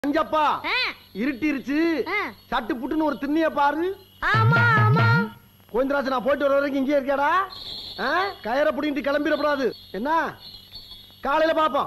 அஞ்சப்பா ஆ, இருட்டிருச்சு ஆ. சட்டு புட்டுன்னு ஒரு திண்ணிய பாரு ஆமா ஆமா கோவிந்தராஜ் நான் போயிட்டு வர வரைக்கும் இங்கே இருக்கியாடா ஆ? கயரை பிடிங்கிட்டு கிளம்பிடக்கூடாது என்ன காலையில பாப்போம்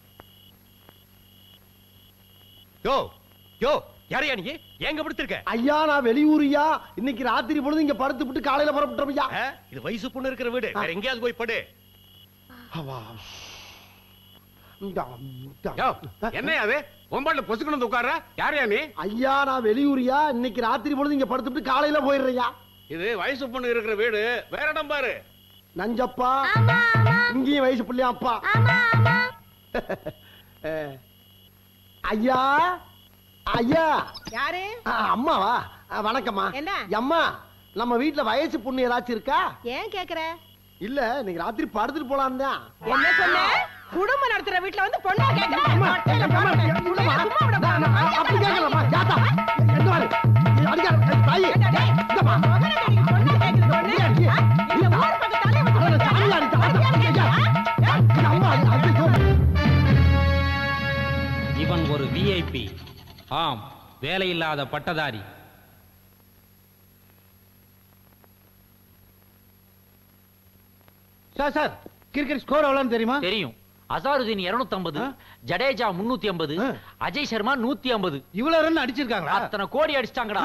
யோ யோ யாரையா நீ எங்க படுத்திருக்க ஐயா நான் வெளியூரியா இன்னைக்கு ராத்திரி பொழுது இங்க படுத்து விட்டு காலையில புறப்பட்டோம் ஐயா ஆ, இது வயசு பொண்ணு இருக்கிற வீடு வேற எங்கேயாவது போய் படு அவா. இந்தா, இந்தா. யோ, என்னையா அது ஒம்பாட்ல பொசுக்கணும் வந்து உட்கார யாரையா நீ ஐயா நான் வெளியூரியா இன்னைக்கு ராத்திரி பொழுது இங்க படுத்து விட்டு காலையில போயிடுறையா இது வயசு பொண்ணு இருக்கிற வீடு வேற இடம் பாரு நஞ்சப்பா ஆமா ஆமா இங்கேயும் வயசு பிள்ளையா அப்பா ஆமா ஆமா அஹ், ஐயா ஐயா யாரு ஆ, அம்மாவா ஆ, வணக்கம்மா என்ன? அம்மா நம்ம வீட்ல வயசு பொண்ணு ஏதாச்சும் இருக்கா ஏன் கேக்குற இல்ல இன்னைக்கு ராத்திரி படுத்துட்டு போலாம் தான் என்ன சொன்ன குடும்பம் நடத்துற வீட்டுல வந்து பொண்ணா கேக்குற மொட்டையில அம்மா, போடுறேன். விடுமா. சும்மா விட நான், நான், மாட்டேன். அப்படி கேட்கலாமா யாத்தா எங்க வாரு நீ அடிக்காத தாயி டேய், இந்தம்மா. மகனை நீ பொண்ணா கேக்குறது ஒண்ணு. இல்லையா நீ? இந்த ஊர் பக்கம் தலையை வச்சு அவளை சாமியா நீ தாத்தா. ஐயா, இது அம்மா அது, ஐயோ. இவன் ஒரு விஐபி ஆம் வேலையில்லாத பட்டதாரி சார் சார் கிரிக்கெட் ஸ்கோர் எவ்வளவுன்னு தெரியுமா தெரியும் அசாருதீன் 250 ஜடேஜா 350 ஆ. அஜய் சர்மா 150 இவ்வளவு ரன் அடிச்சிருக்காங்களா அத்தனை கோடி அடிச்சிட்டாங்கடா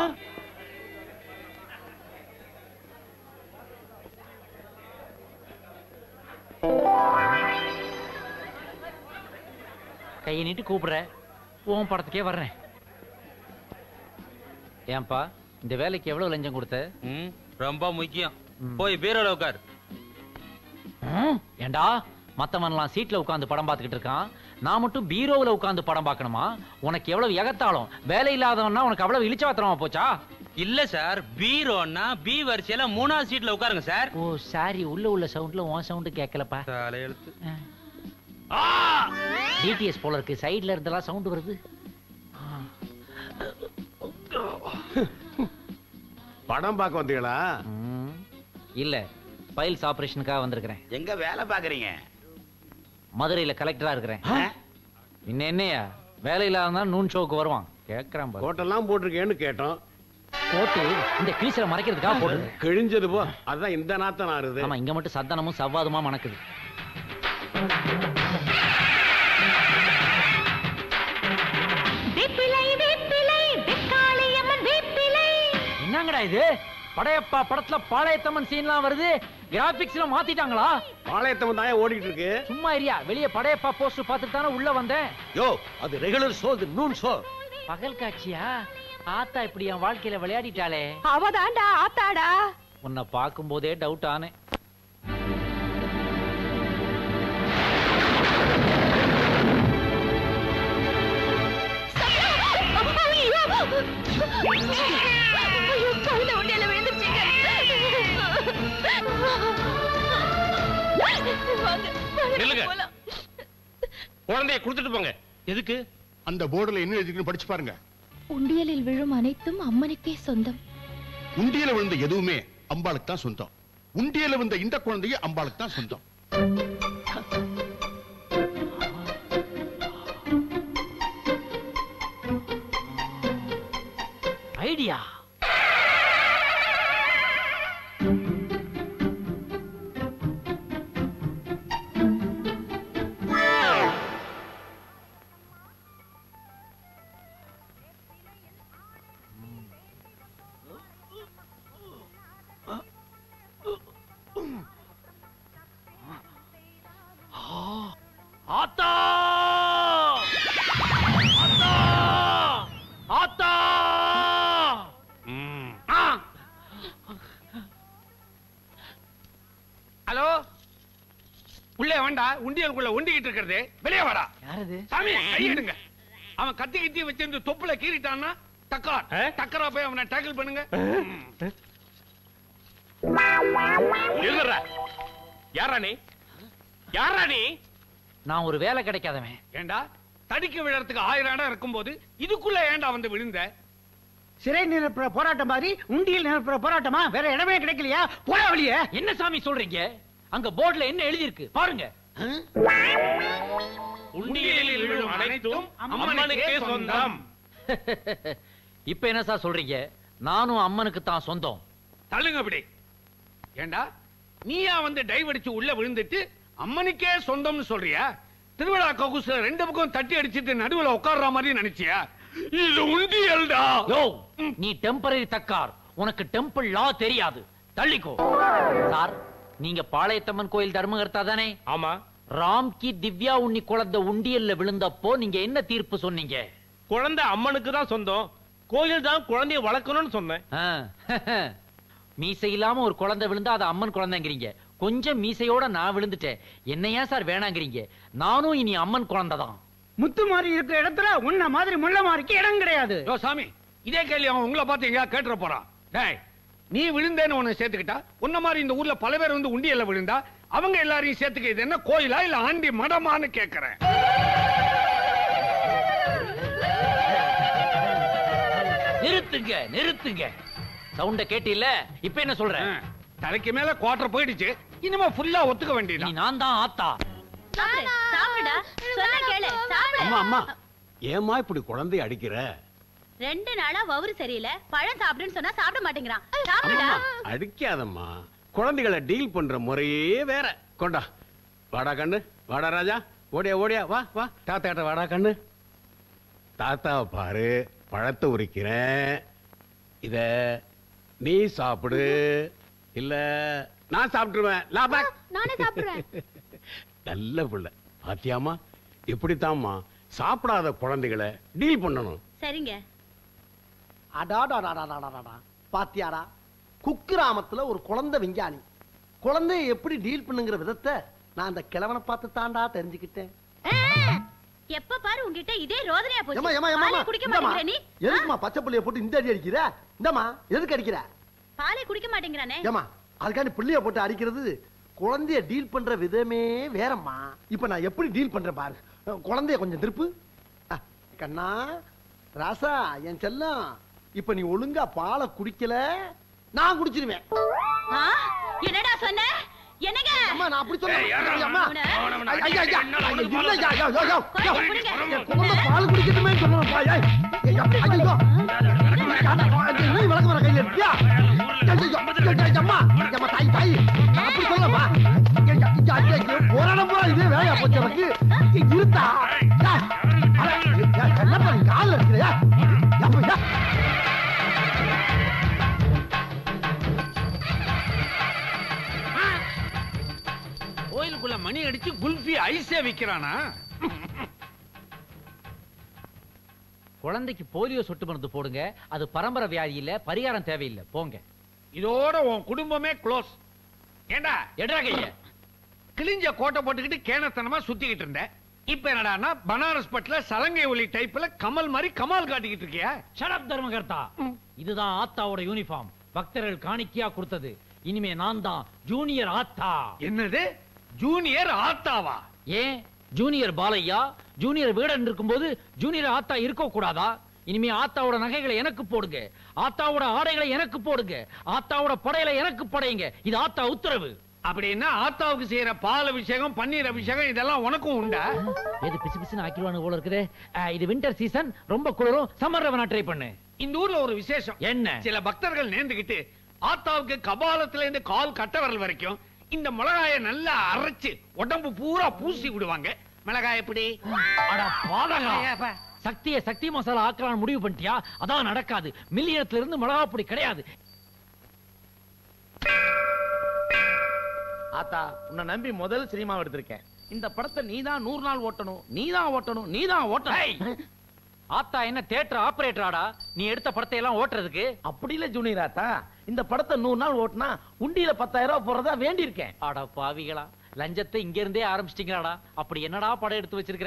கையை நீட்டு கூப்பிடுற உன் படத்துக்கே வர்றேன் ஏன்பா இந்த வேலைக்கு எவ்வளவு லஞ்சம் கொடுத்த ம், ரொம்ப முக்கியம் போய் பீரோல உட்கார் ம், ஏண்டா மத்தவன்லாம் சீட்ல உட்கார்ந்து படம் பார்த்துக்கிட்டு இருக்கான் நான் மட்டும் பீரோவுல உட்கார்ந்து படம் பார்க்கணுமா உனக்கு எவ்வளவு எகத்தாலும் வேலை இல்லாதவன்னா உனக்கு அவ்வளவு இழிச்சவாத்திரமா போச்சா இல்ல சார் பீரோன்னா பி வரிசையில மூணாவது சீட்ல உட்காருங்க சார் ஓ சாரி உள்ள உள்ள சவுண்ட்ல உன் சவுண்ட் கேட்கலப்பா தலையெழுத்து டிடிஎஸ் போல இருக்கு சைடுல இருந்தெல்லாம் சவுண்ட் வருது படம் பார்க்க வந்தீங்களா ம், இல்ல ஃபைல்ஸ் ஆபரேஷனுக்காக வந்திருக்கிறேன் எங்க வேலை பாக்குறீங்க மதுரையில கலெக்டரா இருக்கிறேன் இன்ன என்னையா வேலை இல்லாத நூன் ஷோக்கு வருவான் கேக்குறான் பாரு. கோட்டெல்லாம் போட்டிருக்கேன்னு கேட்டோம் கோட்டு இந்த கிழிச்சல மறைக்கிறதுக்காக போட்டு கிழிஞ்சது போ அதான் இந்த நாத்தம் ஆறுது ஆமா இங்க மட்டும் சத்தனமும் சவ்வாதுமா மணக்குது வேப்பிலை வேப்பிலை வெக்காளியம்மன் வேப்பிலை என்னங்கடா இது படையப்பா படத்துல பாளையத்தம்மன் சீன்லாம் வருது கிராபிக்ஸ்ல மாத்திட்டாங்களா பாளையத்தம் தான் ஓடிட்டு இருக்கு சும்மா இரியா வெளிய படையப்பா போஸ்டர் பார்த்துட்டு தானே உள்ள வந்தேன் யோ அது ரெகுலர் ஷோ இது நூன் ஷோ பகல் காட்சியா ஆத்தா இப்படி என் வாழ்க்கையில விளையாடிட்டாளே அவதான்டா ஆத்தாடா உன்னை பார்க்கும்போதே டவுட் ஆனேன் ஐயோ, கழுதை உண்டையில விழுந்துருச்சுங்க. வாங்க, வாங்க, நில்லுங்க. போலாம். குழந்தைய கொடுத்துட்டு போங்க எதுக்கு அந்த போர்டுல என்ன எழுதிருக்குன்னு படிச்சு பாருங்க உண்டியலில் விழும் அனைத்தும் அம்மனுக்கே சொந்தம் உண்டியல விழுந்த எதுவுமே அம்பாளுக்கு தான் சொந்தம் உண்டியல விழுந்த இந்த குழந்தைய அம்பாளுக்கு தான் சொந்தம் ஐடியா ஆத்தா ஆத்தா ஆத்தா ஹலோ உள்ளே வேண்டா உண்டியலுக்குள்ள உண்டிக்கிட்டு இருக்கிறது வெளியே வாடா யாரது சாமி கையிடுங்க அவன் கத்தி கத்தி வச்சிருந்து தொப்புல கீறிட்டான்னா டக்கார் டக்கரா போய் அவனை டேக்கிள் பண்ணுங்க எழுதுற யாரா நீ யாரா நீ நான் ஒரு வேலை கிடைக்காதவன் ஏண்டா தடிக்க விழறதுக்கு ஆயிரம் இடம் இருக்கும்போது இதுக்குள்ள ஏண்டா வந்து விழுந்த சிறை நிரப்புற போராட்டம் மாதிரி உண்டியல் நிரப்புற போராட்டமா வேற இடமே கிடைக்கலையா போடா வெளியே என்ன சாமி சொல்றீங்க அங்க போர்டுல என்ன எழுதி இருக்கு பாருங்க உண்டியலில் விழும் அனைத்தும் அம்மனுக்கே சொந்தம் இப்ப என்ன சார் சொல்றீங்க நானும் அம்மனுக்கு தான் சொந்தம் தள்ளுங்க அப்படி ஏண்டா நீயா வந்து டைவ் அடிச்சு உள்ள விழுந்துட்டு அம்மனுக்கே சொந்தம்னு சொல்றியா திருவிழா ககுசுல ரெண்டு பக்கம் தட்டி அடிச்சிட்டு நடுவுல உட்கார்ற மாதிரி நினைச்சியா இது உண்டியல்டா யோ நீ டெம்பரரி தக்கார் உனக்கு டெம்பிள் லா தெரியாது தள்ளிக்கோ சார் நீங்க பாளையத்தம்மன் கோயில் தர்மகர்த்தா தானே ஆமா ராம் கி திவ்யா உன்னி குழந்தை உண்டியல்ல விழுந்தப்போ நீங்க என்ன தீர்ப்பு சொன்னீங்க குழந்தை அம்மனுக்கு தான் சொந்தம் கோயில் தான் குழந்தைய வளர்க்கணும்னு சொன்னேன் ஆ, மீசை இல்லாம ஒரு குழந்தை விழுந்தா அது அம்மன் குழந்தைங்கிறீங்க கொஞ்சம் மீசையோட நான் விழுந்துட்டேன் என்ன ஏன் சார் வேணாங்கிறீங்க நானும் இனி அம்மன் குழந்தை தான் முத்து மாதிரி இருக்கிற இடத்துல உன்ன மாதிரி முள்ள மாதிரிக்கு இடம் கிடையாது யோ சாமி இதே கேள்வி அவன் உங்களை பார்த்து எங்கேயா கேட்டுற போறான் டேய் நீ விழுந்தேன்னு உன்னை சேர்த்துக்கிட்டா உன்ன மாதிரி இந்த ஊர்ல பல பேர் வந்து உண்டியல்ல விழுந்தா அவங்க எல்லாரையும் சேர்த்துக்க இது என்ன கோயிலா இல்ல ஆண்டி மடமான்னு கேக்குறேன் நிறுத்துங்க நிறுத்துங்க சவுண்ட கேட்டில்ல இப்ப என்ன சொல்ற ஆ, தலைக்கு மேல குவார்டர் போயிடுச்சு இனிமே ஃபுல்லா ஒத்துக்க நீ வேண்டியதான் நான் தான் ஆத்தா சாப்பிடு சாப்பிடுடா சொன்னா கேளு சாப்பிடு அம்மா அம்மா ஏம்மா இப்படி குழந்தைய அடிக்கிற ரெண்டு நாளா வவுறு சரியில்லை பழம் சாப்பிடுன்னு சொன்னா சாப்பிட மாட்டேங்கிறான் சாப்பிடுடா அம்மா அடிக்காதம்மா குழந்தைகளை டீல் பண்ற முறையே வேற கொண்டா வாடா கண்ணு வாடா ராஜா ஓடியா ஓடியா வா வா தாத்தாட்ட வாடா கண்ணு தாத்தாவை பாரு பழத்தை உரிக்கிறேன் இத நீ சாப்பிடு இல்ல நான் சாப்பிட்டுருவேன் லாபா நானே சாப்பிடுறேன் நல்ல பிள்ளை பாத்தியாமா இப்படித்தாம்மா சாப்பிடாத குழந்தைகளை டீல் பண்ணணும் சரிங்க அடாடாடாடாடாடாடா பாத்தியாடா குக்கிராமத்துல ஒரு குழந்தை விஞ்ஞானி குழந்தைய எப்படி டீல் பண்ணுங்கிற விதத்தை நான் அந்த கிழவனை பார்த்து தாண்டா தெரிஞ்சுக்கிட்டேன் எப்ப பாரு உன்கிட்ட இதே ரோதனையா ஏமா ஏமா போச்சு ஏமா பாலே குடிக்க மாட்டேங்கிற நீ எதுக்குமா பச்சை புள்ளைய போட்டு இந்த அடி அடிக்கிற இந்தமா எதுக்கு அடிக்கிற பாலே குடிக்க மாட்டேங்கிறானே ஏமா அதுக்காண்டி பிள்ளைய போட்டு அடிக்கிறது குழந்தைய டீல் பண்ற விதமே வேறம்மா இப்ப நான் எப்படி டீல் பண்றேன் பாரு குழந்தைய கொஞ்சம் திருப்பு அ, கண்ணா ராசா என் செல்லம் இப்ப நீ ஒழுங்கா பாலை குடிக்கல நான் குடிச்சிருவேன் ஆ? என்னடா சொன்ன என்னங்க அம்மா நான் அப்படி ஏய், யாரா சொல்ல அவன்? அம்மா அவனை? அவனை ஐயா, ஐயா, ஐயா, என்னால ஐயா, உனக்கு இல்லையா, ஐயா, ஐயா, ஐயா, கொலை ஐயா. கொடுங்க. என் குழந்தை பால் குடிக்கட்டுமே சொல்லணும்ப்பா, ஏய். ஐயா, ஐயோ. நீ விளக்கு வர கையில இருக்கியா? ஐயோ, ஐயோ, ஐயோ, அம்மா, அம்மா, தாய், தாய். அப்படி சொல்லப்பா. ஐயா, ஐயா, ஐயா, ஐயா, போராடம் பூரா இதே வேலையா போச்சு எனக்கு. இருத்தா. ஏய், அட, ஏய், என்னப்பா நீ கால்ல இருக்கிறியா? அப்ப, ஏய். கோயிலுக்குள்ள மணி அடிச்சு குல்ஃபி ஐஸே விக்கிறானா குழந்தைக்கு போலியோ சொட்டு மருந்து போடுங்க அது பரம்பரை வியாதி இல்ல பரிகாரம் தேவையில்லை போங்க இதோட உன் குடும்பமே க்ளோஸ் ஏண்டா எட்ரா கைய கிழிஞ்ச கோட்டை போட்டுக்கிட்டு கேனத்தனமா சுத்திக்கிட்டு இருந்த இப்ப என்னடான்னா பனாரஸ் பட்ல சலங்கை ஒலி டைப்ல கமல் மாதிரி கமால் காட்டிக்கிட்டு இருக்கியா ஷடப் தர்மகர்த்தா இதுதான் ஆத்தாவோட யூனிஃபார்ம் பக்தர்கள் காணிக்கையா கொடுத்தது இனிமே நான் தான் ஜூனியர் ஆத்தா என்னது ஜூனியர் ஆத்தாவா ஏன் ஜூனியர் பாலையா ஜூனியர் வீடன் இருக்கும்போது ஜூனியர் ஆத்தா இருக்க கூடாதா இனிமே ஆத்தாவோட நகைகளை எனக்கு போடுங்க ஆத்தாவோட ஆடைகளை எனக்கு போடுங்க ஆத்தாவோட படையில எனக்கு படையுங்க இது ஆத்தா உத்தரவு அப்படின்னா ஆத்தாவுக்கு செய்யற பால் அபிஷேகம் பன்னீர் அபிஷேகம் இதெல்லாம் உனக்கும் உண்டா எது பிசு பிசுன்னு ஆக்கிடுவானு போல இருக்குதே அஹ், இது வின்டர் சீசன் ரொம்ப குளிரும் சம்மர் வேணா ட்ரை பண்ணு இந்த ஊர்ல ஒரு விசேஷம் என்ன சில பக்தர்கள் நேர்ந்துகிட்டு ஆத்தாவுக்கு கபாலத்துல இருந்து கால் கட்ட விரல் வரைக்கும் இந்த மிளகாய நல்லா அரைச்சு உடம்பு பூரா பூசி விடுவாங்க மிளகாய் எப்படி அட பாதகா சக்தியை சக்தி மசாலா ஆக்கலாம்னு முடிவு பண்ணிட்டியா அதான் நடக்காது மில்லியனத்துல இருந்து மிளகா பொடி கிடையாது ஆத்தா உன்னை நம்பி முதல் சினிமா எடுத்திருக்கேன் இந்த படத்தை நீதான் நூறு நாள் ஓட்டணும் நீதான் ஓட்டணும் நீதான் ஓட்டணும் ஆத்தா என்ன தியேட்டர் ஆபரேட்டராடா நீ எடுத்த படத்தை எல்லாம் ஓட்டுறதுக்கு அப்படி இல்ல ஜூனியர் ஆத்தா இந்த படத்தை நூறு நாள் ஓட்டுனா உண்டியில பத்தாயிரம் ரூபாய் போறதா வேண்டி இருக்கேன் அட பாவிகளா லஞ்சத்தை இங்க இருந்தே ஆரம்பிச்சிட்டீங்களாடா அப்படி என்னடா படம் எடுத்து வச்சிருக்கிற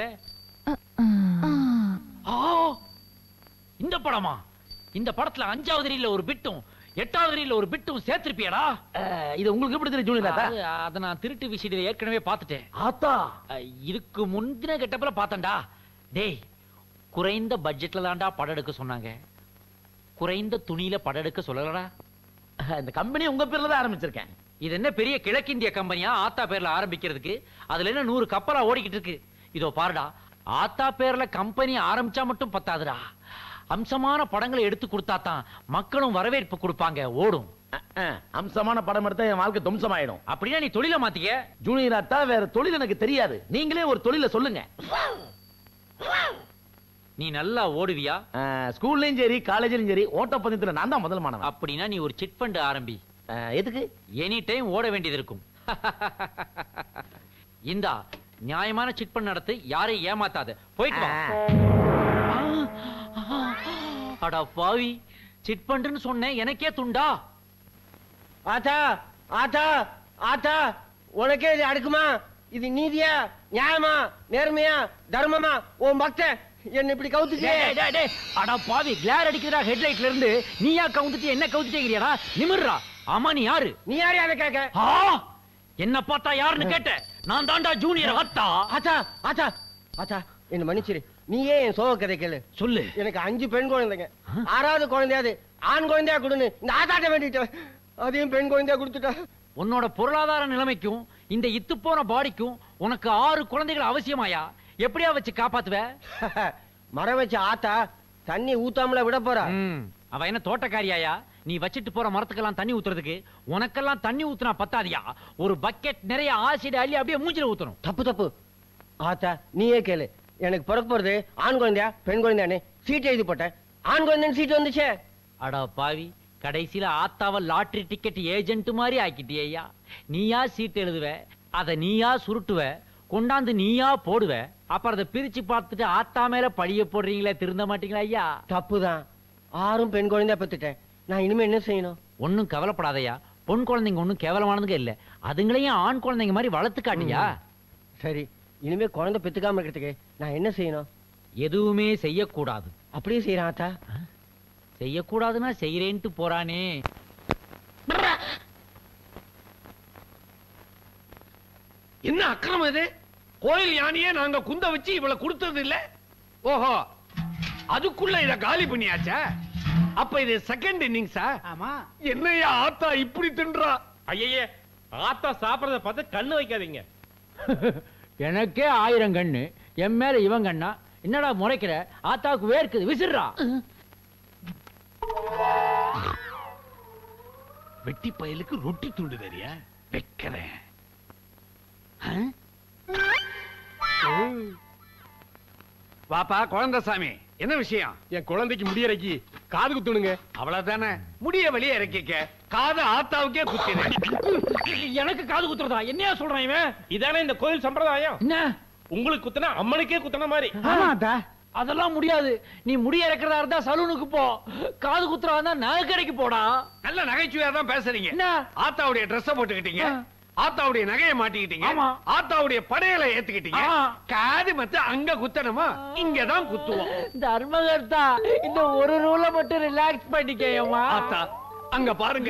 ஆ, இந்த படமா இந்த படத்துல அஞ்சாவது ரீல்ல ஒரு பிட்டும் எட்டாவது ரீல்ல ஒரு பிட்டும் சேர்த்திருப்பியடா இது உங்களுக்கு எப்படி தெரியும் ஜூனியர் ஆத்தா அது, அத நான் திருட்டு விஷயத்துல ஏற்கனவே பார்த்துட்டேன் ஆத்தா அஹ், இதுக்கு முந்தின கெட்டப்பல பார்த்தேன்டா டேய் குறைந்த பட்ஜெட்ல தான்டா படம் எடுக்க சொன்னாங்க குறைந்த துணியில படம் எடுக்க சொல்லலடா இந்த கம்பெனி உங்க பேர்ல தான் ஆரம்பிச்சிருக்கேன் இது என்ன பெரிய கிழக்கிந்திய கம்பெனியா ஆத்தா பேர்ல ஆரம்பிக்கிறதுக்கு அதுல என்ன நூறு கப்பலா ஓடிக்கிட்டு இருக்கு இதோ பாருடா ஆத்தா பேர்ல கம்பெனி ஆரம்பிச்சா மட்டும் பத்தாதுடா அம்சமான படங்களை எடுத்து கொடுத்தா தான் மக்களும் வரவேற்பு கொடுப்பாங்க ஓடும் அம்சமான படம் எடுத்தா என் வாழ்க்கை தும்சமாயிடும் அப்படின்னா நீ தொழில மாத்திக்க ஜூனியர் அத்தா வேற தொழில் எனக்கு தெரியாது நீங்களே ஒரு தொழில சொல்லுங்க நீ நல்லா ஓடுவியா ஸ்கூல்லயும் சரி காலேஜ்லயும் சரி ஓட்டப்பந்தயத்துல நான் தான் முதல் மாணவன் அப்படின்னா நீ ஒரு சிட் ஃபண்ட் ஆரம்பி எதுக்கு எனி டைம் ஓட வேண்டியது இருக்கும் இந்தா நியாயமான சிட் ஃபண்ட் நடத்து யாரையும் ஏமாத்தாத போயிட்டு வா அடா பாவி சிட் ஃபண்ட்னு சொன்னேன் எனக்கே துண்டா ஆத்தா ஆத்தா ஆத்தா உனக்கே இது அடுக்குமா இது நீதியா நியாயமா நேர்மையா தர்மமா உன் பக்தன் என்ன இப்படி கவுத்துச்சு டேய், டேய், டேய், டேய். அடா பாவி கிளார் அடிக்கிறா ஹெட்லைட்ல இருந்து நீயா கவுந்துட்டு என்ன கவுத்துட்டேங்கிறியாடா நிமிர்றா ஆமா நீ யாரு நீ யாரு அதை கேட்க ஆ என்ன பார்த்தா யாருன்னு கேட்ட நான் தாண்டா ஜூனியர் ஆத்தா ஆத்தா ஆத்தா ஆத்தா என்ன மன்னிச்சிரு நீயே என் சோக கதை கேளு சொல்லு எனக்கு அஞ்சு பெண் குழந்தைங்க ஆறாவது குழந்தையாது ஆண் குழந்தையா கொடுன்னு இந்த ஆத்தாட்ட வேண்டிட்டேன் அதையும் பெண் குழந்தையா கொடுத்துட்டா உன்னோட பொருளாதார நிலைமைக்கும் இந்த இத்து போன பாடிக்கும் உனக்கு ஆறு குழந்தைகள் அவசியமாயா எப்படியா வச்சு காப்பாத்துவ மரம் வச்ச ஆத்தா தண்ணி ஊத்தாமல விட போறா ம், அவ என்ன தோட்டக்காரியாயா நீ வச்சிட்டு போற மரத்துக்கெல்லாம் தண்ணி ஊத்துறதுக்கு உனக்கெல்லாம் தண்ணி ஊத்துனா பத்தாதியா ஒரு பக்கெட் நிறைய ஆசிட் அள்ளி அப்படியே மூஞ்சில ஊத்தணும் தப்பு தப்பு ஆத்தா நீயே கேளு எனக்கு பிறக்க போறது ஆண் குழந்தையா பெண் குழந்தையானே சீட் எழுதி போட்டேன் ஆண் குழந்தைன்னு சீட் வந்துச்சே அடா பாவி கடைசியில ஆத்தாவ லாட்டரி டிக்கெட் ஏஜென்ட் மாதிரி ஆக்கிட்டியா நீயா சீட் எழுதுவ அத நீயா சுருட்டுவ கொண்டாந்து நீயா போடுவ அப்புறம் அதை பிரிச்சு பார்த்துட்டு ஆத்தா மேல பழிய போடுறீங்களே திருந்த மாட்டீங்களா ஐயா தப்புதான் ஆறும் பெண் குழந்தையா பெத்துட்டேன் நான் இனிமே என்ன செய்யணும் ஒண்ணும் கவலைப்படாதயா பொன் குழந்தைங்க ஒண்ணும் கேவலமானதுங்க இல்ல அதுங்களையும் ஆண் குழந்தைங்க மாதிரி வளர்த்து காட்டியா சரி இனிமே குழந்தை பெத்துக்காம இருக்கிறதுக்கு நான் என்ன செய்யணும் எதுவுமே செய்யக்கூடாது அப்படியே செய்யறேன் ஆத்தா செய்யக்கூடாதுன்னா செய்யறேன்ட்டு போறானே என்ன அக்கிரமம் இது கோயில் யானையே நாங்க குந்த வச்சு இவளை கொடுத்தது இல்ல ஓஹோ அதுக்குள்ள இத காலி பண்ணியாச்சா அப்ப இது செகண்ட் இன்னிங்ஸா ஆமா என்னையா ஆத்தா இப்படி தின்றா ஐயையே ஆத்தா சாப்பிடறத பார்த்து கண்ணு வைக்காதீங்க எனக்கே ஆயிரம் கண்ணு என் மேல இவன் கண்ணா என்னடா முறைக்கிற ஆத்தாவுக்கு வேர்க்குது விசிறா வெட்டி பயலுக்கு ரொட்டி துண்டு தெரியா வைக்கிறேன் வாப்பா குழந்தைசாமி என்ன விஷயம் என் குழந்தைக்கு முடியறக்கி காது குத்துணுங்க அவ்வளவுதானே முடிய வெளியே இறக்கிக்க காது ஆத்தாவுக்கே குத்தினேன் எனக்கு காது குத்துறதா என்னையா சொல்றான் இவன் இதானே இந்த கோயில் சம்பிரதாயம் என்ன உங்களுக்கு குத்துனா அம்மனுக்கே குத்துன மாதிரி ஆமாத்தா அதெல்லாம் முடியாது நீ முடி இறக்கிறதா இருந்தா சலூனுக்கு போ காது குத்துறதா இருந்தா நகைக்கடைக்கு போடா நல்ல நகைச்சுவையா தான் பேசுறீங்க என்ன? ஆத்தாவுடைய ட்ரெஸ் போட்டுக்கிட்டீங்க ஆ. ஆத்தாவுடைய நகையை மாட்டிக்கிட்டீங்க ஆமா. ஆத்தாவுடைய படையலை ஏத்துக்கிட்டீங்க ஆ. காது மத்த அங்க குத்தணுமா இங்கதான் குத்துவோம் தர்மகர்த்தா இந்த ஒரு ரூல மட்டும் ரிலாக்ஸ் பண்ணிக்கேயம்மா ஆத்தா அங்க பாருங்க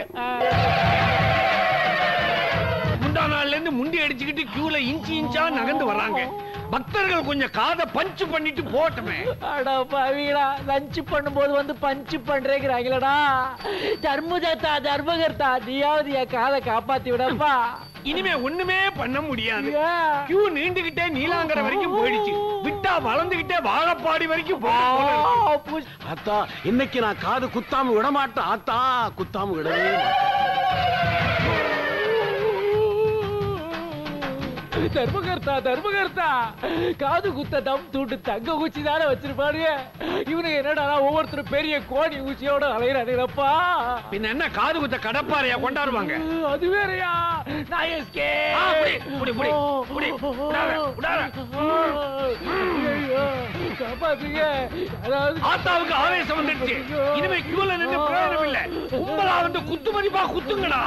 முந்தா நாள்ல இருந்து முண்டி அடிச்சுக்கிட்டு கியூல இன்ச்சு இன்ச்சா நகர்ந்து வர்றாங்க பக்தர்கள் கொஞ்சம் காதை பஞ்சு பண்ணிட்டு போட்டுமே அட பாவிகளா லஞ்ச் பண்ணும்போது வந்து பஞ்சு பண்றேங்கிறாங்களடா தர்மதத்தா தர்மகர்த்தா நீயாவது என் காதை காப்பாத்தி விடப்பா இனிமே ஒண்ணுமே பண்ண முடியாது ஏன்? கியூ நீண்டுகிட்டே நீலாங்கரை வரைக்கும் போயிடுச்சு விட்டா வளர்ந்துகிட்டே வாழப்பாடி வரைக்கும் போகும் போல இருக்கு. ஆ, புஷ். ஆத்தா இன்னைக்கு நான் காது குத்தாம விட மாட்டேன் ஆத்தா குத்தாம விடவே மாட்டேன் தர்மகர்த்தா தர்மகர்த்தா காது குத்த தம் தூண்டு தங்க ஊச்சி தானே வச்சிருப்பாருங்க இவனுக்கு என்னடா ஒவ்வொருத்தரும் பெரிய கோணி ஊசியோட அலையிறானுங்களப்பா பின்ன என்ன காது குத்த கடப்பாறையா கொண்டாடுவாங்க அது வேறயா நான் எஸ்கே ஆ, புடி, புடி, புடி, புடி. விடாத, விடாத. ஐயோ, காப்பாத்துங்க அதாவது ஆத்தாவுக்கு ஆவேசம் வந்துடுச்சு இனிமே கியூல நின்று பிரயோஜனம் இல்ல கும்பலா வந்து குத்து மதிப்பா குத்துங்கடா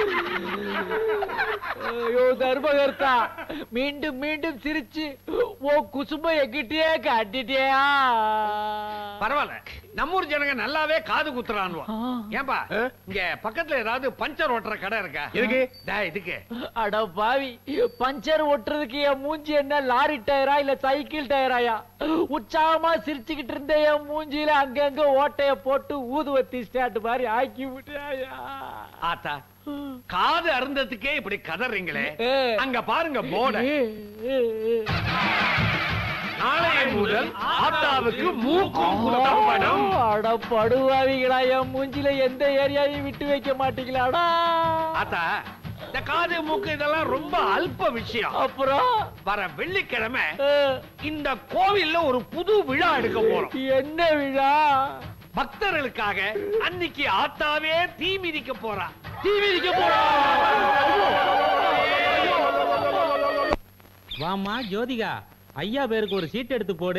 ஐயோ தர்மகர்த்தா மீண்டும் மீண்டும் சிரிச்சு ஓ குசும்ப எங்கிட்டயே காட்டிட்டியா பரவாயில்ல நம்ம ஊர் ஜனங்க நல்லாவே காது குத்துறான்வா ஏன்பா இங்க பக்கத்துல ஏதாவது பஞ்சர் ஓட்டுற கடை இருக்கா எதுக்கு? டா, இதுக்கு அட பாவி பஞ்சர் ஒட்டுறதுக்கு என் மூஞ்சி என்ன லாரி டயரா இல்ல சைக்கிள் டயராயா உற்சாகமா சிரிச்சுக்கிட்டு இருந்த என் மூஞ்சியில அங்கங்க ஓட்டைய போட்டு ஊதுவத்தி ஸ்டாண்ட் மாதிரி ஆக்கி விட்டாயா ஆத்தா காது அருந்ததுக்கே இப்படி கதறீங்களே அங்க பாருங்க போர்ட நாளைய முதல் ஆத்தாவுக்கு மூக்கும் குத்தப்படும் அட படுவாவிகளா என் மூஞ்சில எந்த ஏரியாவையும் விட்டு வைக்க மாட்டீங்களாடா ஆத்தா இந்த காது மூக்கு இதெல்லாம் ரொம்ப அல்ப விஷயம் அப்புறம் வர வெள்ளிக்கிழமை இந்த கோவில்ல ஒரு புது விழா எடுக்க போறோம் என்ன விழா பக்தர்களுக்காக அன்னைக்கு ஆத்தாவே தீ மிதிக்க போறா தீ மிதிக்க போறா வாமா ஜோதிகா ஐயா பேருக்கு ஒரு சீட் எடுத்து போடு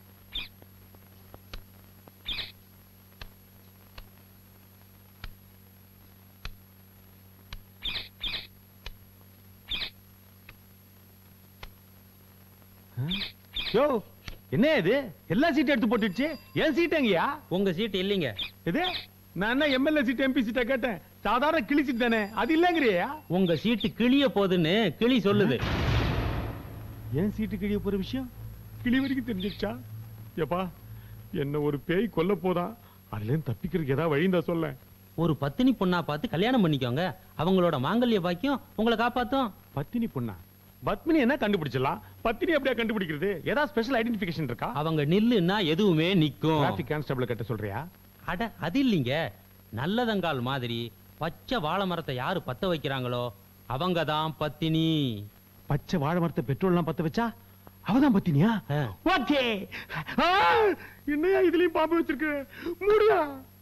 யோ என்ன இது எல்லா சீட்டும் எடுத்து போட்டுடுச்சு என் சீட் எங்கயா உங்க சீட் இல்லைங்க இது நான் என்ன எம்எல்ஏ சீட் எம்பி சீட்டை கேட்டேன் சாதாரண கிளி சீட் தானே அது இல்லங்கிறியா உங்க சீட்டு கிளிய போகுதுன்னு கிளி சொல்லுது என் சீட்டு கிழிய போற விஷயம் கிளி வரைக்கும் தெரிஞ்சிருச்சா ஏப்பா என்ன ஒரு பேய் கொல்ல போதா அதுல இருந்து தப்பிக்கிறதுக்கு ஏதாவது வழி இருந்தா சொல்ல ஒரு பத்தினி பொண்ணா பார்த்து கல்யாணம் பண்ணிக்கோங்க அவங்களோட மாங்கல்ய பாக்கியம் உங்களை காப்பாத்தும் பத்தினி பொண்ணா பத்மினி என்ன கண்டுபிடிச்சிடலாம் பத்தினி எப்படியா கண்டுபிடிக்கிறது ஏதாவது ஸ்பெஷல் ஐடென்டிபிகேஷன் இருக்கா அவங்க நில்லுன்னா எதுவுமே நிக்கும் டிராபிக் கான்ஸ்டபிள் கிட்ட சொல்றியா அட அது இல்லைங்க நல்லதங்கால் மாதிரி பச்சை வாழை மரத்தை யாரு பத்த வைக்கிறாங்களோ அவங்க தான் பத்தினி பச்சை வாழை மரத்தை பெட்ரோல்லாம் பத்த வச்சா அவதான் பத்தினியா ஓகே என்னையா இதுலயும் பாம்பு வச்சிருக்கு மூடியா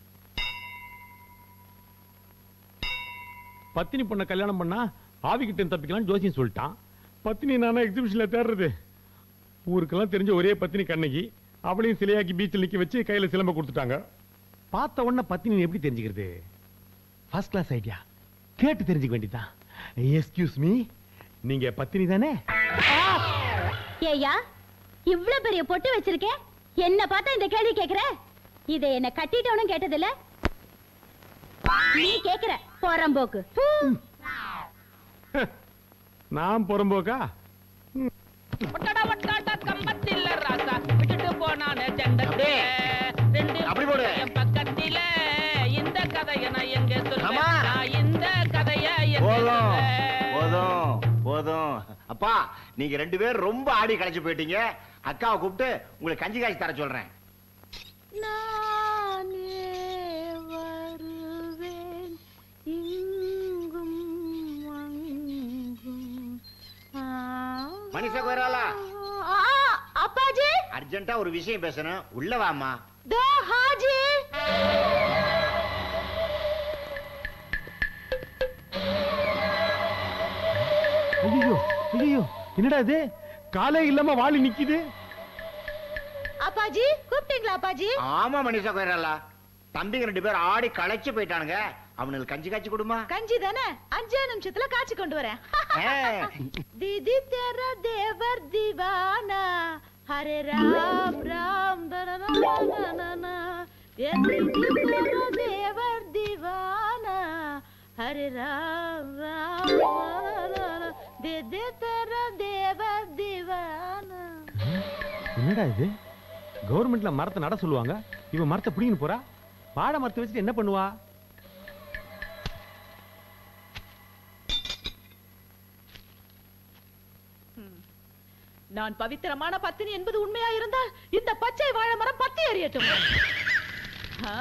பத்தினி பொண்ண கல்யாணம் பண்ணா ஆவி கிட்ட இருந்து தப்பிக்கலாம் ஜோசியம் சொல்லிட்டான் பத்தினி நானா எக்ஸிபிஷன்ல தேடுறது ஊருக்கெல்லாம் தெரிஞ்ச ஒரே பத்தினி கண்ணகி அவளையும் சிலையாக்கி பீச்சில் நிக்க வச்சு கையில சிலம்ப கொடுத்துட்டாங்க பார்த்த உடனே பத்தினி எப்படி தெரிஞ்சுக்கிறது ஃபர்ஸ்ட் கிளாஸ் ஐடியா கேட்டு தெரிஞ்சுக்க வேண்டியதான் எஸ்கியூஸ் மீ நீங்க பத்தினி தானே ஏய்யா இவ்ளோ பெரிய பொட்டு வச்சிருக்கேன் என்ன பார்த்தா இந்த கேள்வி கேக்குற இதை என்ன கட்டிட்டவனும் கேட்டதில்ல நீ கேக்குற போறம்போக்கு ஹூ. நான் புறம்போக்கா ஒட்டடா ஒட்டாட்ட கம்பத்தில ராசா விட்டுட்டு போனானே செண்டத்தே ரெண்டு அப்படி போடு. என் பக்கத்தில இந்த கதைய நான் எங்க ஆமா. சொல்லுவேன் நான் இந்த கதைய எங்க போதும் சொல்லுவேன் போதும் போதும் அப்பா நீங்க ரெண்டு பேரும் ரொம்ப ஆடி களைச்சு போயிட்டீங்க அக்காவை கூப்பிட்டு உங்களுக்கு கஞ்சி காய்ச்சி தர சொல்றேன் நானே வருவேன் இங்கும் அங்கும். ஆ. மனுஷ கோயிராலா ஆ, அப்பாஜி அர்ஜென்ட்டா ஒரு விஷயம் பேசணும் உள்ள வாமா தோ ஹாஜி ஐயோ ஐயோ என்னடா இது காலே இல்லாம வாளி நிக்குது அப்பாஜி கூப்பிட்டீங்களா அப்பாஜி ஆமா மனுஷா கோயிராலா தம்பிங்க ரெண்டு பேரும் ஆடி களைச்சு போயிட்டானுங்க அவனுக்கு கஞ்சி காய்ச்சி கொடுமா கஞ்சி தானே அஞ்சே நிமிஷத்துல காய்ச்சி கொண்டு வரேன் ஆ. दीदी तेरा देवर दीवाना हरे राम राम दरना ये दीदी तेरा देवर दीवाना हरे राम राम दीदी तेरा देवर दीवाना என்னடா இது கவர்மெண்ட்ல மரத்தை நட சொல்லுவாங்க இவன் மரத்தை பிடிங்கன்னு போறா வாழை மரத்தை வச்சுட்டு என்ன பண்ணுவா நான் பவித்திரமான பத்தினி என்பது உண்மையா இருந்தால் இந்த பச்சை வாழை மரம் பத்தி எறியட்டும் ஆ.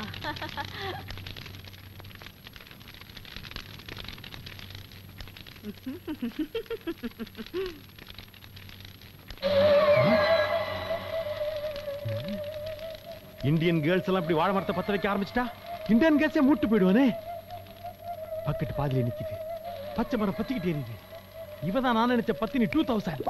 இந்தியன் கேர்ள்ஸ் எல்லாம் இப்படி வாழை மரத்தை பத்த வைக்க ஆரம்பிச்சிட்டா இந்தியன் கேர்ள்ஸே மூட்டு போயிடுவானே பக்கெட் பாதியில நிக்குது பச்சை மரம் பத்திக்கிட்டே எரியுது இவதான் நான் நினைச்ச பத்தினி டூ தௌசண்ட்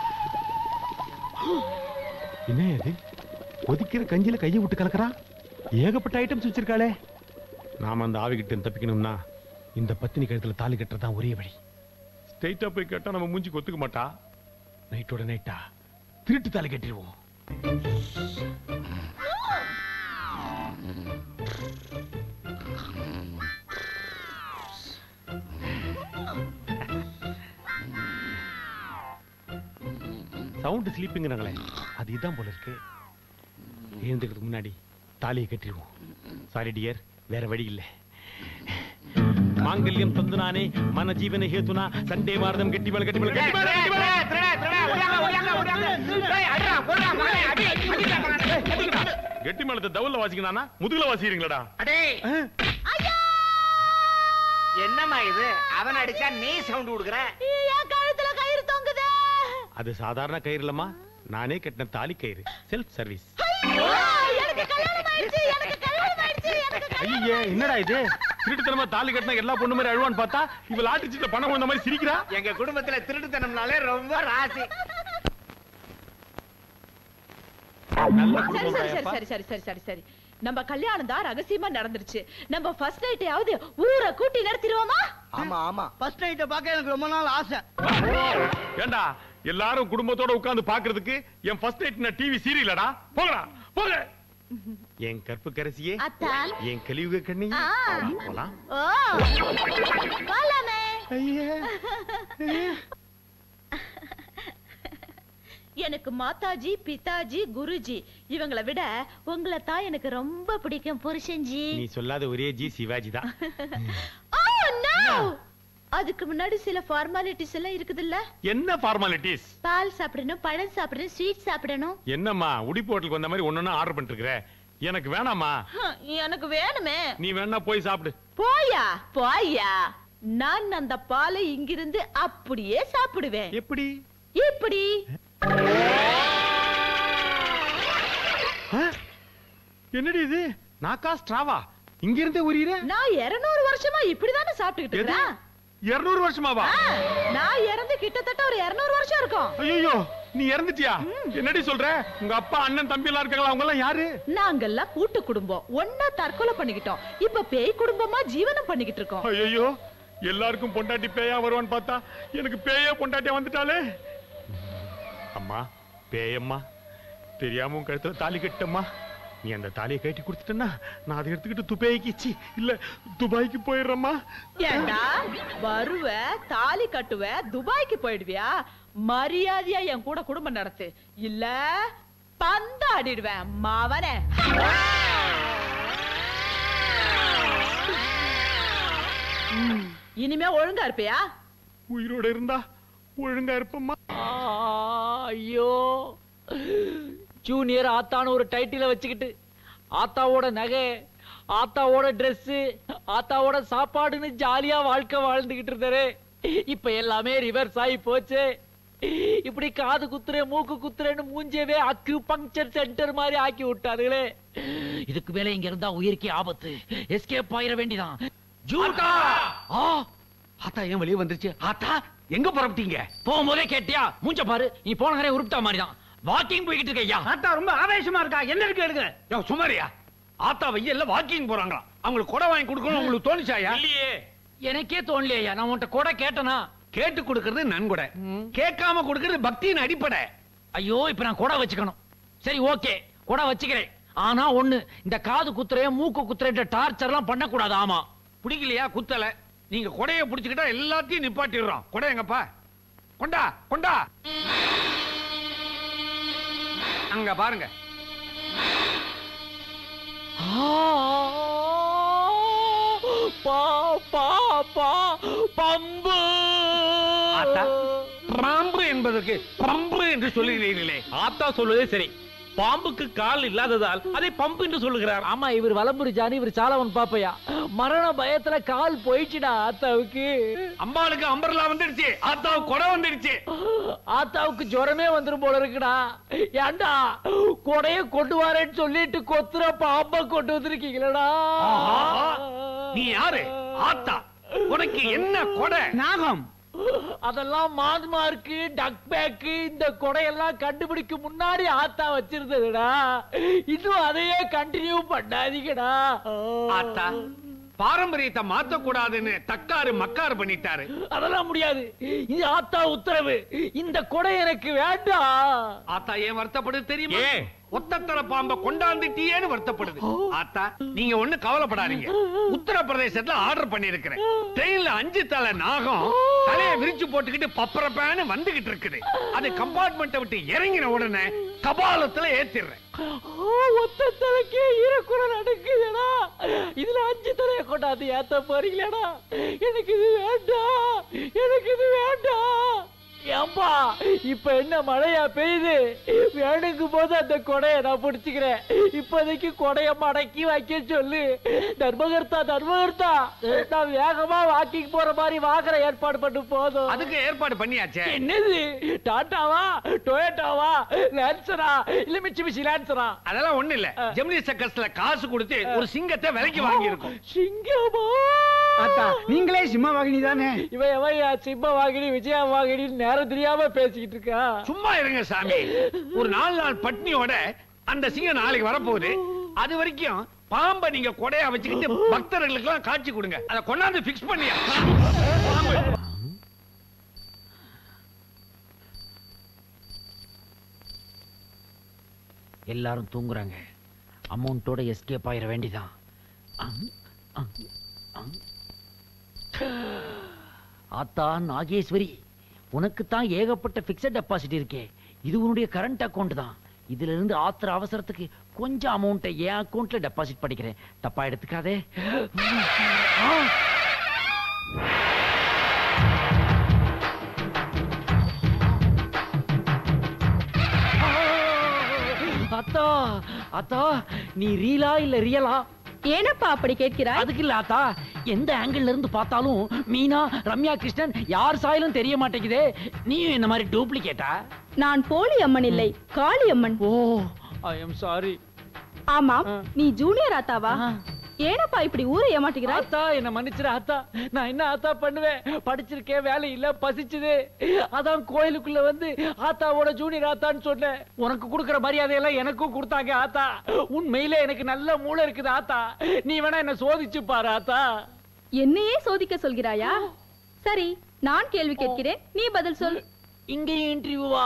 என்ன இது கொதிக்கிற கஞ்சில கையை விட்டு கலக்கறா ஏகப்பட்ட ஐட்டம்ஸ் வச்சிருக்காளே நாம அந்த ஆவிகிட்ட தப்பிக்கணும்னா இந்த பத்தினி கழுத்துல தாலி கட்டுறதுதான் ஒரே வழி ஸ்ட்ரைட்டா போய் கேட்டா நம்ம மூஞ்சி ஒத்துக்க மாட்டா நைட்டோட நைட்டா திருட்டு தாலி கட்டிடுவோம் சவுண்ட் ஸ்லீப்பிங்கிறாங்களே அது இதான் போல இருக்கு எழுந்துக்கிறதுக்கு முன்னாடி தாலியை கட்டிடுவோம் சாரி டியர் வேற வழி இல்லை மாங்கல்யம் தந்துனானே மன ஜீவன ஹேத்துனா சண்டே மாரதம் கெட்டி மேல கெட்டி மேல கெட்டி மேல கெட்டி மேல கெட்டி மேலத்தை தவுல வாசிக்கணானா முதுகுல வாசிக்கிறீங்களாடா அடே என்னம்மா இது அவன் அடிச்சா நீ சவுண்ட் கொடுக்குற என் கழுத்துல கயிறு தொங்குதே அது சாதாரண கயிறு இல்லம்மா நானே கட்டின தாலி கயிறு செல்ஃப் சர்வீஸ் ஐயோ, எனக்கு கல்யாணம் ஆயிடுச்சு எனக்கு கல்யாணம் ஆயிடுச்சு எனக்கு ஐயே என்னடா இது திருட்டுத்தனமா தாலி கட்டினா எல்லா பொண்ணு மாதிரி அழுவான்னு பார்த்தா இவ லாட்டிச்சிட்ட பணம் கொண்ட மாதிரி சிரிக்கிறா எங்க குடும்பத்துல திருட்டுத்தனம்னாலே ரொம்ப ராசி நல்ல சரி குடும்பம் சரி தாயப்பா. சரி சரி சரி சரி சரி நம்ம கல்யாணம் தான் ரகசியமா நடந்துருச்சு நம்ம ஃபர்ஸ்ட் நைட்டையாவது ஊரை கூட்டி நடத்திடுவோமா ஆமா ஆமா ஃபர்ஸ்ட் நைட்டை பார்க்க எனக்கு ரொம்ப நாள் ஆசை ஏண்டா எல்லாரும் குடும்பத்தோட உட்கார்ந்து பாக்குறதுக்கு என் ஃபர்ஸ்ட் நைட் நான் டிவி சீரியலடா போங்கடா போங்க என் கற்பு கரசியே அத்தான் என் கலியுக கண்ணி ஆ. போலாம் ஓ போலாமே எனக்கு மாதாஜி பிதாஜி குருஜி இவங்களை விட உங்களை தான் எனக்கு ரொம்ப பிடிக்கும் புருஷன்ஜி நீ சொல்லாத ஒரே ஜி சிவாஜி தான் ஓ நோ அதுக்கு முன்னாடி சில ஃபார்மாலிட்டிஸ் எல்லாம் இருக்குதுல்ல என்ன ஃபார்மாலிட்டிஸ் பால் சாப்பிடணும் பழம் சாப்பிடணும் ஸ்வீட் சாப்பிடணும் என்னம்மா உடிப்பு ஹோட்டலுக்கு வந்த மாதிரி ஒன்னொன்னு ஆர்டர் பண்ணிட்டு இருக்கிற எனக்கு வேணாமா ஹம், எனக்கு வேணுமே நீ வேணா போய் சாப்பிடு போயா போயா நான் அந்த பாலை இங்கிருந்து அப்படியே சாப்பிடுவேன் எப்படி இப்படி என்னடி இது நாக்கா ஸ்ட்ராவா இங்க இருந்தே உரியற நான் 200 வருஷமா இப்படிதானே சாப்பிட்டுக்கிட்டு எது இருக்கிறேன் 200 வருஷமாவா ஆ, நான் இறந்து கிட்டத்தட்ட ஒரு 200 வருஷம் இருக்கும் ஐயோ நீ இறந்துட்டியா என்னடி சொல்ற உங்க அப்பா அண்ணன் தம்பி எல்லாம் இருக்காங்களா அவங்க எல்லாம் யாரு நாங்கெல்லாம் கூட்டு குடும்பம் ஒன்னா தற்கொலை பண்ணிக்கிட்டோம் இப்ப பேய் குடும்பமா ஜீவனம் பண்ணிக்கிட்டு இருக்கோம் ஐயோ எல்லாருக்கும் பொண்டாட்டி பேயா வருவான்னு பார்த்தா எனக்கு பேயா பொண்டாட்டியா வந்துட்டாலே அம்மா பேயம்மா தெரியாம உன் கழுத்துல தாலி கட்டம்மா நீ அந்த தாலியை கட்டி கொடுத்துட்டேன்னா நான் அதை எடுத்துக்கிட்டு துபாய்க்கு சி இல்ல துபாய்க்கு போயிடுறேம்மா ஏண்டா வருவ தாலி கட்டுவ துபாய்க்கு போயிடுவியா மரியாதையா என் கூட குடும்பம் நடத்து இல்ல பந்தாடிடுவேன் மாவனே ம், இனிமே ஒழுங்கா இருப்பியா உயிரோட இருந்தா ஒழுங்கா இருப்பம்மா ஐயோ ஜூனியர் ஆத்தான்னு ஒரு டைட்டில வச்சுக்கிட்டு ஆத்தாவோட நகை ஆத்தாவோட Dress ஆத்தாவோட சாப்பாடுன்னு ஜாலியா வாழ்க்கை வாழ்ந்துகிட்டு இருந்தாரு இப்ப எல்லாமே ரிவர்ஸ் ஆகி போச்சு இப்படி காது குத்துறேன் மூக்கு குத்துறேன்னு மூஞ்சவே அக்யூ பங்க்சர் சென்டர் மாதிரி ஆக்கி விட்டாருங்களே இதுக்கு மேல இங்க இருந்தா உயிருக்கே ஆபத்து எஸ்கேப் ஆயிர வேண்டிதான் ஜூட்டா ஆ ஆத்தா ஏன் வெளியே வந்துருச்சு ஆத்தா எங்க புறப்பட்டீங்க போகும்போதே கேட்டியா மூஞ்ச பாரு நீ போன கரையை உருப்பிட்டா மாதிரிதான் வாக்கிங் போய்கிட்டு இருக்க ஐயா ஆத்தா ரொம்ப ஆவேசமா இருக்கா என்ன இருக்கு எடுங்க யோ சுமாரியா ஆத்தா வெயில்ல வாக்கிங் போறாங்களா அவங்களுக்கு கொடை வாங்கி கொடுக்கணும் உங்களுக்கு தோணுச்சாயா இல்லையே எனக்கே தோணலையா ஐயா நான் உன்கிட்ட கூட கேட்டனா கேட்டு கொடுக்கறது நன்கொடை கேட்காம கொடுக்கறது பக்தியின் அடிப்படை ஐயோ இப்ப நான் கூட வச்சுக்கணும் சரி ஓகே கூட வச்சுக்கிறேன் ஆனா ஒண்ணு இந்த காது குத்துறேன் மூக்கு குத்துறேன் டார்ச்சர் எல்லாம் பண்ணக்கூடாது ஆமா பிடிக்கலையா குத்தல நீங்க கொடைய புடிச்சுக்கிட்டா எல்லாத்தையும் நிப்பாட்டிடுறோம் கொடை எங்கப்பா கொண்டா கொண்டா அங்க பாருங்க பா பா பா பம்பு ஆத்தா பாம்பு என்பதற்கு பம்பு என்று சொல்லுகிறீர்களே ஆத்தா சொல்வதே சரி பாம்புக்கு கால் இல்லாததால் அதை பம்பு என்று சொல்லுகிறார் ஆமா இவர் வலம்புரி ஜானி இவர் சாலவன் பாப்பையா மரண பயத்துல கால் போயிடுச்சுடா ஆத்தாவுக்கு அம்பாளுக்கு அம்பர்லா வந்துடுச்சு ஆத்தாவுக்கு கொடை வந்துடுச்சு ஆத்தாவுக்கு ஜுரமே வந்துரும் போல இருக்குடா ஏண்டா கொடைய கொண்டு வரேன்னு சொல்லிட்டு கொத்துற பாம்ப கொண்டு வந்திருக்கீங்களடா ஆஹா, நீ யாரு ஆத்தா உனக்கு என்ன கொடை நாகம் அதெல்லாம் மான்மார்க்கு டக் பேக்கு இந்த கொடையெல்லாம் கண்டுபிடிக்க முன்னாடி ஆத்தா வச்சிருந்ததுடா இன்னும் அதையே கண்டினியூ பண்ணாதீங்கடா ஆத்தா பாரம்பரியத்தை மாத்த கூடாதுன்னு தக்காரு மக்காரு பண்ணிட்டாரு அதெல்லாம் முடியாது இது ஆத்தா உத்தரவு இந்த கொடை எனக்கு வேண்டாம் ஆத்தா ஏன் வருத்தப்படுது தெரியுமா ஒத்தத்தர பாம்ப கொண்டாந்துட்டியேன்னு வருத்தப்படுது ஆத்தா நீங்க ஒண்ணு கவலைப்படாதீங்க உத்தரப்பிரதேசத்துல ஆர்டர் பண்ணிருக்கிறேன் ட்ரெயின்ல அஞ்சு தலை நாகம் தலையை விரிச்சு போட்டுக்கிட்டு பப்பரப்பேன்னு வந்துகிட்டு இருக்குது அது கம்பார்ட்மெண்ட்டை விட்டு இறங்கின உடனே கபாலத்துல ஏத்திடுறேன் ஒத்த தலைக்கே ஈரக்குறை நடக்குதுடா இதுல அஞ்சு தலைய கொண்டாந்து ஏத்த போறீங்களேடா எனக்கு இது வேண்டாம் எனக்கு இது வேண்டாம் ஏம்பா இப்ப என்ன மழையா பெய்யுது வேணுங்கும் போது அந்த கொடைய நான் பிடிச்சுக்கிறேன் இப்போதைக்கு கொடைய மடக்கி வைக்க சொல்லு தர்மகர்த்தா தர்மகர்த்தா நான் வேகமா வாக்கிங் போற மாதிரி வாங்குற ஏற்பாடு பண்ணு போதும் அதுக்கு ஏற்பாடு பண்ணியாச்சே என்னது டாட்டாவா டொயோட்டாவா லான்சரா இல்ல மிச்சி லான்சரா அதெல்லாம் ஒண்ணு இல்ல ஜெமினி சர்க்கஸ்ல காசு கொடுத்து ஒரு சிங்கத்தை விலைக்கு வாங்கி இருக்கோம் சிங்கமா அத்தா நீங்களே சிம்மவாகினி தானே இவன் எவன் சிம்ம வாகினி விஜயா வாகினி நேரம் தெரியாம பேசிக்கிட்டு இருக்கா சும்மா இருங்க சாமி ஒரு நாலு நாள் பட்னியோட அந்த சிங்கம் நாளைக்கு வரப்போகுது அது வரைக்கும் பாம்பை நீங்க கொடையா வச்சுக்கிட்டு பக்தர்களுக்கு எல்லாம் காட்சி கொடுங்க அதை கொண்டாந்து பிக்ஸ் பண்ணியா பாம்பு எல்லாரும் தூங்குறாங்க அமௌண்ட்டோட எஸ்கேப் ஆயிர வேண்டிதான் ஆத்தா நாகேஸ்வரி உனக்கு தான் ஏகப்பட்ட பிக்சட் டெபாசிட் இருக்கே இது உன்னுடைய கரண்ட் அக்கவுண்ட் தான் இதுல இருந்து ஆத்திர அவசரத்துக்கு கொஞ்சம் அமௌண்ட்டை என் அக்கவுண்ட்ல டெபாசிட் பண்ணிக்கிறேன் தப்பா எடுத்துக்காதே ஆ! அத்தா அத்தா நீ ரீலா இல்ல ரியலா ஏனப்பா அப்படி கேட்கிறாய் அதுக்கு இல்ல ஆத்தா எந்த ஆங்கிள் இருந்து பார்த்தாலும் மீனா ரம்யா கிருஷ்ணன் யார் சாயலும் தெரிய மாட்டேங்குதே நீயும் இந்த மாதிரி டூப்ளிகேட்டா நான் போலி அம்மன் இல்லை காளி அம்மன் ஓ ஐ எம் சாரி ஆமாம் நீ ஜூனியர் ஆத்தாவா ஏனப்பா இப்படி ஊரை ஏமாட்டுகிறாய் ஆத்தா என்ன மன்னிச்சிரு ஆத்தா நான் என்ன ஆத்தா பண்ணுவேன் படிச்சிருக்கேன் வேலை இல்ல பசிச்சுது அதான் கோயிலுக்குள்ள வந்து ஆத்தாவோட ஜூனியர் ஆத்தான்னு சொன்னேன் உனக்கு கொடுக்கிற மரியாதையெல்லாம் எனக்கும் கொடுத்தாங்க ஆத்தா உண்மையிலே எனக்கு நல்ல மூளை இருக்குது ஆத்தா நீ வேணா என்ன சோதிச்சு பாரு ஆத்தா என்னையே சோதிக்க சொல்கிறாயா சரி நான் கேள்வி கேட்கிறேன் நீ பதில் சொல் இங்கேயும் இன்டர்வியூவா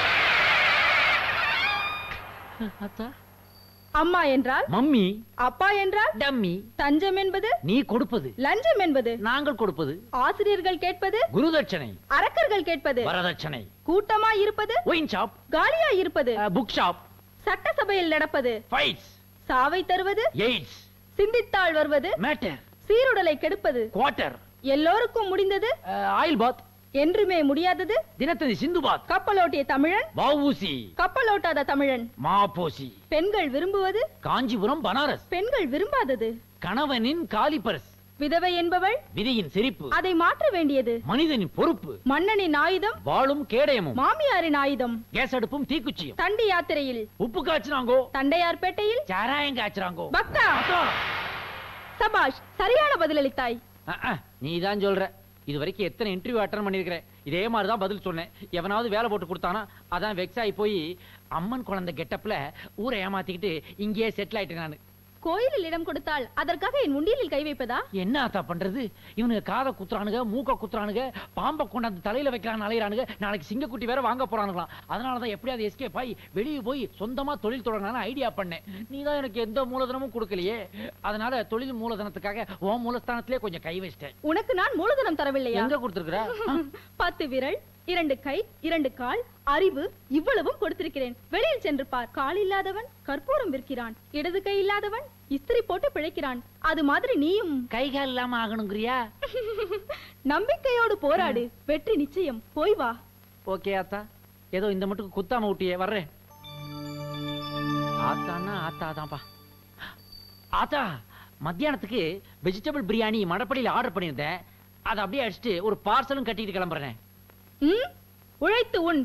ஆத்தா அம்மா என்றால் மம்மி அப்பா என்றால் டம்மி தஞ்சம் என்பது நீ கொடுப்பது லஞ்சம் என்பது நாங்கள் கொடுப்பது ஆசிரியர்கள் கேட்பது குருதட்சணை அரக்கர்கள் கேட்பது வரதட்சணை கூட்டமா இருப்பது ஒயின் ஷாப் காலியா இருப்பது புக் ஷாப் சட்டசபையில் நடப்பது ஃபைட்ஸ் சாவை தருவது எய்ட்ஸ் சிந்தித்தாள் வருவது மேட்டர் சீருடலை கெடுப்பது குவார்டர் எல்லோருக்கும் முடிந்தது ஆயில் பாத் என்றுமே முடியாதது தினத்தந்தி சிந்து பாத் கப்பலோட்டிய தமிழன் வவுசி கப்பலோட்டாத தமிழன் மாபோசி பெண்கள் விரும்புவது காஞ்சிபுரம் பனாரஸ் பெண்கள் விரும்பாதது கணவனின் காலிபரஸ் விதவை என்பவள் விதியின் சிரிப்பு அதை மாற்ற வேண்டியது மனிதனின் பொறுப்பு மன்னனின் ஆயுதம் வாளும் கேடயமும் மாமியாரின் ஆயுதம் கேஸ் அடுப்பும் தீக்குச்சியும் தண்டி யாத்திரையில் உப்பு காய்ச்சினாங்கோ தண்டையார்பேட்டையில் சாராயம் காய்ச்சறாங்கோ பக்தா சபாஷ் சரியான பதிலளித்தாய் நீ தான் சொல்ற இது வரைக்கும் எத்தனை இன்டர்வியூ அட்டன் பண்ணிருக்கிறேன் இதே மாதிரி தான் பதில் சொன்னேன் எவனாவது வேலை போட்டு கொடுத்தானா அதான் வெக்ஸ் ஆகி போய் அம்மன் குழந்தை கெட்டப்ல ஊரை ஏமாத்திக்கிட்டு இங்கேயே செட்டில் ஆயிட்டேன் நான் கோயிலில் இடம் கொடுத்தால் அதற்காக என் உண்டியலில் கை வைப்பதா என்ன ஆத்தா பண்றது இவனுங்க காதை குத்துறானுங்க மூக்க குத்துறானுங்க பாம்பை கொண்டாந்து தலையில வைக்கிறான் அலையிறானுங்க நாளைக்கு சிங்கக்குட்டி வேற வாங்க போறானுங்களாம் அதனாலதான் எப்படியாவது எஸ்கேப் ஆகி வெளியே போய் சொந்தமா தொழில் தொடங்கலாம்னு ஐடியா பண்ணேன் நீ தான் எனக்கு எந்த மூலதனமும் கொடுக்கலையே அதனால தொழில் மூலதனத்துக்காக உன் மூலஸ்தானத்திலே கொஞ்சம் கை வச்சிட்டேன் உனக்கு நான் மூலதனம் தரவில்லையா எங்க கொடுத்துருக்குற பத்து விரல் இரண்டு கை இரண்டு கால் அறிவு இவ்வளவும் கொடுத்திருக்கிறேன் வெளியில் சென்று பார் கால் இல்லாதவன் கற்பூரம் விற்கிறான் இடது கை இல்லாதவன் இஸ்திரி போட்டு பிழைக்கிறான் அது மாதிரி நீயும் கை கால் இல்லாம ஆகணுங்கிறியா நம்பிக்கையோடு போராடு வெற்றி நிச்சயம் போய் வா ஓகே ஆத்தா ஏதோ இந்த மட்டும் குத்தாம விட்டியே வர்றேன் ஆத்தான்னா ஆத்தா தான்ப்பா ஆத்தா மத்தியானத்துக்கு வெஜிடபிள் பிரியாணி மடப்படியில் ஆர்டர் பண்ணியிருந்தேன் அதை அப்படியே அடிச்சுட்டு ஒரு பார்சலும் கட்டிட்டு கிளம்புறேன் ம்? உழைத்து உன்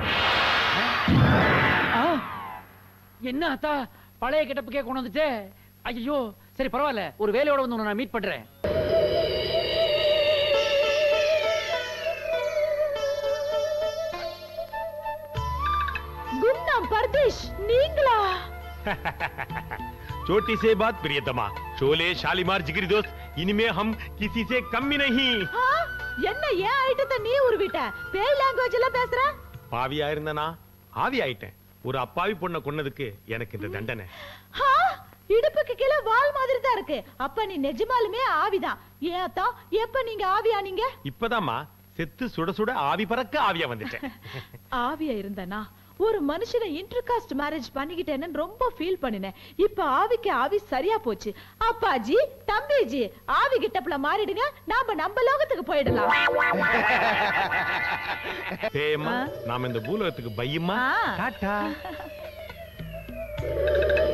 ஆ, என்ன ஆத்தா பழைய கிட்டப்புக்கே கொண்டு வந்துட்டே ஐயோ சரி பரவாயில்ல ஒரு வேலையோட வந்து உன்னை நான் மீட் பண்றேன் பர்தீஷ் நீங்களா छोटी से बात प्रियतमा शोले शालीमार जिगरी दोस्त इनमें हम किसी से कम ही नहीं ஆ, என்ன ஏன் ஐட்டத்தை நீ உருவிட்ட பேய் லாங்குவேஜ் எல்லாம் பேசுற பாவியா இருந்தனா ஆவி ஆயிட்டேன் ஒரு அப்பாவி பொண்ணை கொன்னதுக்கு எனக்கு இந்த தண்டனை ஆ, இடுப்புக்கு கீழே வால் மாதிரி தான் இருக்கு அப்ப நீ நிஜமாலுமே ஆவிதான் ஏன் அத்தா எப்ப நீங்க ஆவியானீங்க இப்பதாம்மா செத்து சுட சுட ஆவி பறக்க ஆவியா வந்துட்டேன் ஆவியா இருந்தனா ஒரு மனுஷனை இன்டர்காஸ்ட் மேரேஜ் பண்ணிக்கிட்டேன்னு ரொம்ப ஃபீல் பண்ணினேன் இப்ப ஆவிக்கு ஆவி சரியா போச்சு அப்பாஜி தம்பிஜி ஆவி கிட்டப்ல மாறிடுங்க நாம நம்ம லோகத்துக்கு போயிடலாம் ஏம்மா நாம இந்த பூலகத்துக்கு பையம்மா ஆ. டாட்டா